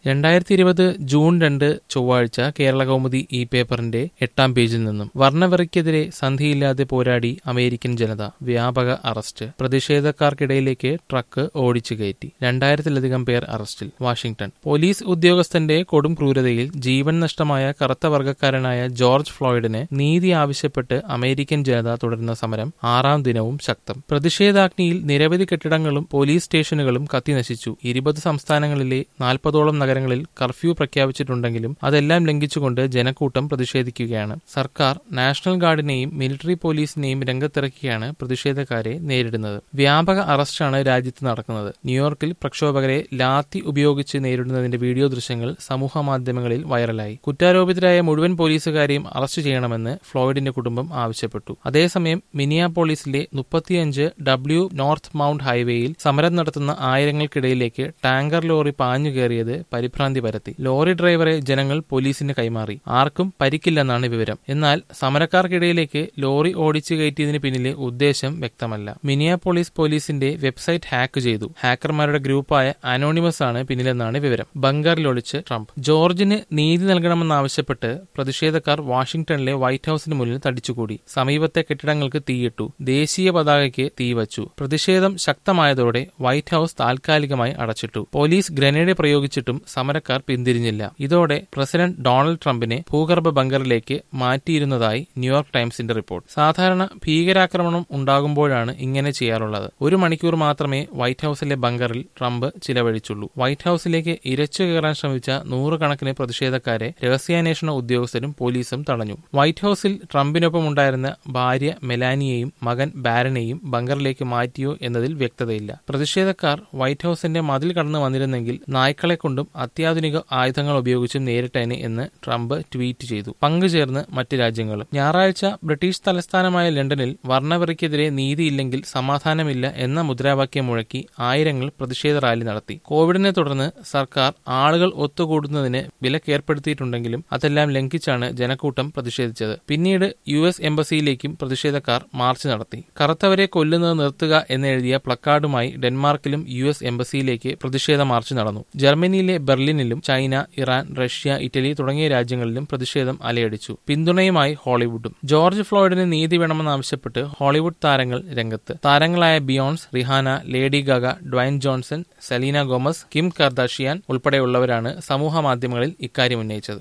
രണ്ടായിരത്തി ഇരുപത് ജൂൺ രണ്ട് ചൊവ്വാഴ്ച കേരള കൗമുദി ഈ പേപ്പറിന്റെ എട്ടാം പേജിൽ നിന്നും വർണ്ണവെറിക്കെതിരെ സന്ധിയില്ലാതെ പോരാടി അമേരിക്കൻ ജനത വ്യാപക അറസ്റ്റ് പ്രതിഷേധക്കാർക്കിടയിലേക്ക് ട്രക്ക് ഓടിച്ചു കയറ്റി രണ്ടായിരത്തിലധികം പേർ അറസ്റ്റിൽ വാഷിംഗ്ടൺ പോലീസ് ഉദ്യോഗസ്ഥന്റെ കൊടും ക്രൂരതയിൽ ജീവൻ നഷ്ടമായ കറുത്ത വർഗ്ഗക്കാരനായ ജോർജ് ഫ്ലോയിഡിന് നീതി ആവശ്യപ്പെട്ട് അമേരിക്കൻ ജനത തുടരുന്ന സമരം ആറാം ദിനവും ശക്തം പ്രതിഷേധാഗ്നിയിൽ നിരവധി കെട്ടിടങ്ങളും പോലീസ് സ്റ്റേഷനുകളും കത്തിനശിച്ചു ഇരുപത് സംസ്ഥാനങ്ങളിലെ നാൽപ്പതോളം നഗരങ്ങളിൽ കർഫ്യൂ പ്രഖ്യാപിച്ചിട്ടുണ്ടെങ്കിലും അതെല്ലാം ലംഘിച്ചുകൊണ്ട് ജനക്കൂട്ടം പ്രതിഷേധിക്കുകയാണ് സർക്കാർ നാഷണൽ ഗാർഡിനെയും മിലിറ്ററി പോലീസിനെയും രംഗത്തിറക്കിയാണ് പ്രതിഷേധക്കാരെ നേരിടുന്നത് വ്യാപക അറസ്റ്റാണ് രാജ്യത്ത് നടക്കുന്നത് ന്യൂയോർക്കിൽ പ്രക്ഷോഭകരെ ലാത്തി ഉപയോഗിച്ച് നേരിടുന്നതിന്റെ വീഡിയോ ദൃശ്യങ്ങൾ സമൂഹ മാധ്യമങ്ങളിൽ വൈറലായി കുറ്റാരോപിതരായ മുഴുവൻ പോലീസുകാരെയും അറസ്റ്റ് ചെയ്യണമെന്ന് ഫ്ലോയിഡിന്റെ കുടുംബം ആവശ്യപ്പെട്ടു അതേസമയം മിനിയാപോളിസിലെ മുപ്പത്തിയഞ്ച് ഡബ്ല്യു നോർത്ത് മൗണ്ട് ഹൈവേയിൽ സമരം നടത്തുന്ന ആയിരങ്ങൾക്കിടയിലേക്ക് ടാങ്കർ ലോറി പാഞ്ഞു കയറിയത് പരിഭ്രാന്തി പരത്തി ലോറി ഡ്രൈവറെ ജനങ്ങൾ പോലീസിന് കൈമാറി ആർക്കും പരിക്കില്ലെന്നാണ് വിവരം എന്നാൽ സമരക്കാർക്കിടയിലേക്ക് ലോറി ഓടിച്ചു കയറ്റിയതിന് പിന്നിലെ ഉദ്ദേശം വ്യക്തമല്ല മിനിയാപോളിസ് പോലീസിന്റെ വെബ്സൈറ്റ് ഹാക്ക് ചെയ്തു ഹാക്കർമാരുടെ ഗ്രൂപ്പായ അനോണിമസ് ആണ് പിന്നിലെന്നാണ് വിവരം ബംഗറിലൊളിച്ച് ട്രംപ് ജോർജിന് നീതി നൽകണമെന്നാവശ്യപ്പെട്ട് പ്രതിഷേധക്കാർ വാഷിംഗ്ടണിലെ വൈറ്റ് ഹൌസിന് മുന്നിൽ തടിച്ചുകൂടി സമീപത്തെ കെട്ടിടങ്ങൾക്ക് തീയിട്ടു ദേശീയ പതാകയ്ക്ക് തീവച്ചു പ്രതിഷേധം ശക്തമായതോടെ വൈറ്റ് ഹൌസ് താൽക്കാലികമായി അടച്ചിട്ടു പോലീസ് ഗ്രനേഡ് പ്രയോഗിച്ചിട്ടും സമരക്കാർ പിന്തിരിഞ്ഞില്ല ഇതോടെ പ്രസിഡന്റ് ഡൊണാൾഡ് ട്രംപിനെ ഭൂഗർഭ ബങ്കറിലേക്ക് മാറ്റിയിരുന്നതായി ന്യൂയോർക്ക് ടൈംസിന്റെ റിപ്പോർട്ട് സാധാരണ ഭീകരാക്രമണം ഉണ്ടാകുമ്പോഴാണ് ഇങ്ങനെ ചെയ്യാറുള്ളത് ഒരു മണിക്കൂർ മാത്രമേ വൈറ്റ് ഹൌസിലെ ബങ്കറിൽ ട്രംപ് ചിലവഴിച്ചുള്ളൂ വൈറ്റ് ഹൌസിലേക്ക് ഇരച്ചു കയറാൻ ശ്രമിച്ച നൂറുകണക്കിന് പ്രതിഷേധക്കാരെ രഹസ്യാന്വേഷണ ഉദ്യോഗസ്ഥരും പോലീസും തടഞ്ഞു വൈറ്റ് ഹൌസിൽ ട്രംപിനൊപ്പം ഉണ്ടായിരുന്ന ഭാര്യ മെലാനിയെയും മകൻ ബാരനെയും ബങ്കറിലേക്ക് മാറ്റിയോ എന്നതിൽ വ്യക്തതയില്ല പ്രതിഷേധക്കാർ വൈറ്റ് ഹൌസിന്റെ മതിൽ കടന്നു വന്നിരുന്നെങ്കിൽ നായ്ക്കളെ കൊണ്ടും അത്യാധുനിക ആയുധങ്ങൾ ഉപയോഗിച്ചും നേരിട്ടേനെ എന്ന് ട്രംപ് ട്വീറ്റ് ചെയ്തു പങ്കുചേർന്ന് മറ്റ് രാജ്യങ്ങളും ഞായറാഴ്ച ബ്രിട്ടീഷ് തലസ്ഥാനമായ ലണ്ടനിൽ വർണ്ണവെറിക്കെതിരെ നീതിയില്ലെങ്കിൽ സമാധാനമില്ല എന്ന മുദ്രാവാക്യം മുഴക്കി ആയിരങ്ങൾ പ്രതിഷേധ റാലി നടത്തി കോവിഡിനെ തുടർന്ന് സർക്കാർ ആളുകൾ ഒത്തുകൂടുന്നതിന് വിലക്കേർപ്പെടുത്തിയിട്ടുണ്ടെങ്കിലും അതെല്ലാം ലംഘിച്ചാണ് ജനക്കൂട്ടം പ്രതിഷേധിച്ചത് പിന്നീട് യു എസ് എംബസിയിലേക്കും പ്രതിഷേധക്കാർ മാർച്ച് നടത്തി കറുത്തവരെ കൊല്ലുന്നത് നിർത്തുക എന്നെഴുതിയ പ്ലക്കാർഡുമായി ഡെൻമാർക്കിലും യു എസ് എംബസിയിലേക്ക് പ്രതിഷേധ മാർച്ച് നടന്നു ജർമ്മനിയിലെ ബെർലിനിലും ചൈന ഇറാൻ റഷ്യ ഇറ്റലി തുടങ്ങിയ രാജ്യങ്ങളിലും പ്രതിഷേധം അലയടിച്ചു പിന്തുണയുമായി ഹോളിവുഡും ജോർജ് ഫ്ലോയിഡിന് നീതി വേണമെന്നാവശ്യപ്പെട്ട് ഹോളിവുഡ് താരങ്ങൾ രംഗത്ത് താരങ്ങളായ Beyonce Rihanna Lady Gaga Dwayne Johnson Selena Gomez Kim Kardashian ഉൾപ്പെടെയുള്ളവരാണ് സമൂഹ മാധ്യമങ്ങളിൽ ഇക്കാര്യം ഉന്നയിച്ചത്